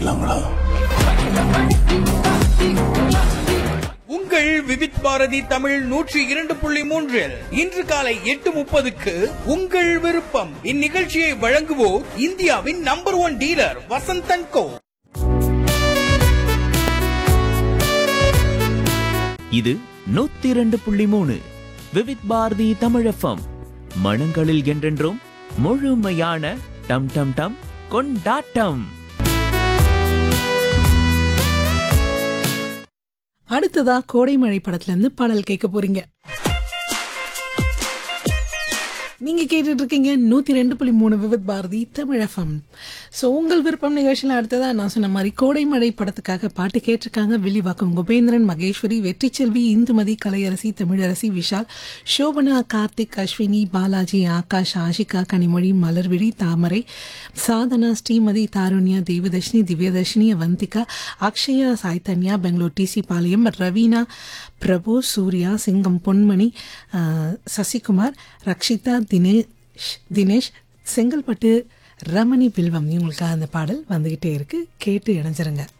ஆரம்பிக்கலாங்களா உங்கள் விவித் பாரதி தமிழ் நூற்றி இரண்டு புள்ளி மூன்றில் இன்று காலை எட்டு முப்பதுக்கு உங்கள் விருப்பம் இந்நிகழ்ச்சியை வழங்குவோர் இந்தியாவின் நம்பர் ஒன் டீலர் வசந்தன் கோ இது நூத்தி இரண்டு புள்ளி மூணு விவித் பாரதி தமிழஃபம் மனங்களில் என்றென்றும் முழுமையான டம் டம் டம் கொண்டாட்டம் அடுத்ததா கோடைமழை படத்துல இருந்து பாடல் கேட்க போறீங்க நீங்க கேட்டுட்டு இருக்கீங்க நூத்தி ரெண்டு புள்ளி மூணு விவித் பாரதி தமிழ் எஃப்எம் ஸோ உங்கள் விருப்பம் நிகழ்ச்சியில் அடுத்ததா நான் சொன்ன மாதிரி கோடைமழை படத்துக்காக பாட்டு கேட்டிருக்காங்க வில்லிவாக்கம் குபேந்திரன் மகேஸ்வரி வெற்றிச்செல்வி இந்துமதி கலையரசி தமிழரசி விஷால் சோபனா கார்த்திக் அஸ்வினி பாலாஜி ஆகாஷ் ஆஷிகா கனிமொழி மலர்விழி தாமரை சாதனா ஸ்ரீமதி தாருண்யா தேவதர்ஷினி திவ்யதர்ஷினி அவந்திகா அக்ஷயா சாய்தன்யா பெங்களூர் டிசி பாளையம் ரவீனா பிரபு சூர்யா சிங்கம் பொன்மணி ஆஹ், சசிகுமார் ரக்ஷிதா தினேஷ் தினேஷ் செங்கல்பட்டு ரமணி பில்வம் இவங்களுக்காக அந்த பாடல் வந்துகிட்டே இருக்கு கேட்டு இணைஞ்சிருங்க